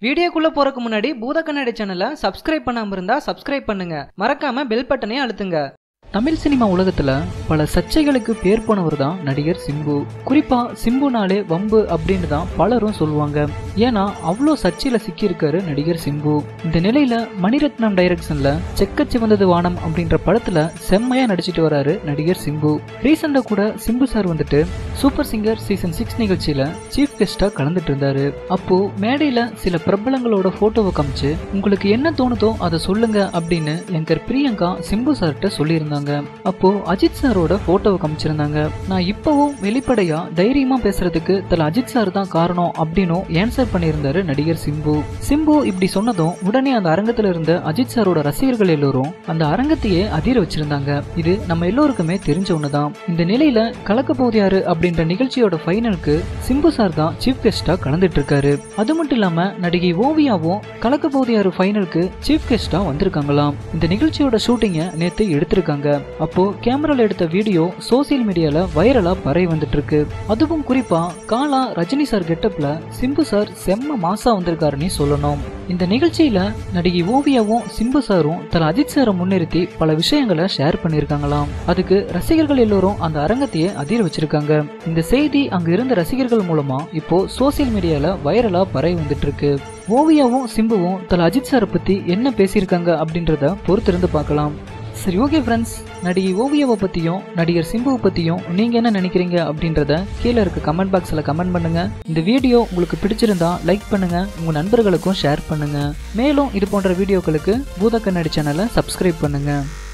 வீடியோக்குள்ள போறதுக்கு முன்னாடி பூத கண்ணாடி சேனலை சப்ஸ்கிரைப் பண்ணாம இருந்தா சப்ஸ்கிரைப் பண்ணுங்க மறக்காம பெல் பட்டனையும் அழுத்துங்க தமிழ் சினிமா உலகத்துல பல சர்ச்சைகளுக்கு பேர் போனவர் தான் நடிகர் சிம்பு குறிப்பா சிம்புனாலே வம்பு அப்படின்னு தான் பலரும் சொல்லுவாங்க ஏன்னா அவ்வளோ சர்ச்சையில சிக்கியிருக்காரு நடிகர் சிம்பு இந்த நிலையில மணிரத்னம் டைரக்ஷன்ல செக்க சிவந்தது வானம் அப்படின்ற படத்துல செம்மையா நடிச்சிட்டு வராரு நடிகர் சிம்பு ரீசெண்டா கூட சிம்பு சார் வந்துட்டு சூப்பர் சிங்கர் சீசன் சிக்ஸ் நிகழ்ச்சியில சீஃப் கெஸ்டா கலந்துட்டு இருந்தாரு அப்போ மேடையில சில பிரபலங்களோட போட்டோவை காமிச்சு உங்களுக்கு என்ன தோணுதோ அதை சொல்லுங்க அப்படின்னு எங்கர் பிரியங்கா சிம்பு சார்கிட்ட சொல்லியிருந்தாங்க அப்போ அஜித் சாரோட போட்டோவை காமிச்சிருந்தாங்க நான் இப்பவும் வெளிப்படையா தைரியமா பேசுறதுக்கு தல அஜித் சார் தான் காரணம் அப்படின்னு ஆன்சர் பண்ணியிருந்தாரு நடிகர் சிம்பு சிம்பு இப்படி சொன்னதும் உடனே அந்த அரங்கத்துல இருந்த அஜித் சாரோட ரசிகர்கள் எல்லோரும் அந்த அரங்கத்தையே அதிர வச்சிருந்தாங்க இது நம்ம எல்லோருக்குமே தெரிஞ்ச ஒண்ணுதான் இந்த நிலையில கலக்க போது யாரு அப்படின்ற நிகழ்ச்சியோட ஃபைனலுக்கு சிம்பு சார் தான் சீஃப் கெஸ்டா கலந்துட்டு இருக்காரு அது மட்டும் இல்லாம நடிகை ஓவியாவும் கலக்க போது யாரு ஃபைனலுக்கு சீஃப் கெஸ்டா வந்திருக்காங்களாம் இந்த நிகழ்ச்சியோட ஷூட்டிங்கை நேத்து எடுத்திருக்காங்க அப்போ கேமரால எடுத்த வீடியோ சோசியல் மீடியால வைரலா பரவி வந்துட்டு இருக்கு அதுவும் குறிப்பா காலா ரஜினி சார் கெட்டப்ல சிம்பு சார் செம்ம மாசா வந்திருக்காருன்னு சொல்லணும் இந்த நிகழ்ச்சியில நடிகை ஓவியாவும் சிம்பு சாரும் தல அஜித் சாரை முன்னிறுத்தி பல விஷயங்களை ஷேர் பண்ணியிருக்காங்களாம் அதுக்கு ரசிகர்கள் எல்லோரும் அந்த அரங்கத்தையே அதிர வச்சிருக்காங்க இந்த செய்தி அங்க இருந்த ரசிகர்கள் மூலமா இப்போ சோசியல் மீடியால வைரலா பரவி வந்துட்டு இருக்கு ஓவியாவும் சிம்புவும் தல அஜித் சாரை பத்தி என்ன பேசியிருக்காங்க அப்படின்றத பொறுத்திருந்து பார்க்கலாம் சரி ஓகே ஃப்ரெண்ட்ஸ் நடிகை ஓவியாவை பற்றியும் நடிகர் சிம்புவை பற்றியும் நீங்கள் என்ன நினைக்கிறீங்க அப்படின்றத கீழே இருக்க கமெண்ட் பாக்ஸில் கமெண்ட் பண்ணுங்கள் இந்த வீடியோ உங்களுக்கு பிடிச்சிருந்தா லைக் பண்ணுங்கள் உங்கள் நண்பர்களுக்கும் ஷேர் பண்ணுங்கள் மேலும் இது போன்ற வீடியோக்களுக்கு பூத கண்ணாடி சேனலை சப்ஸ்கிரைப் பண்ணுங்கள்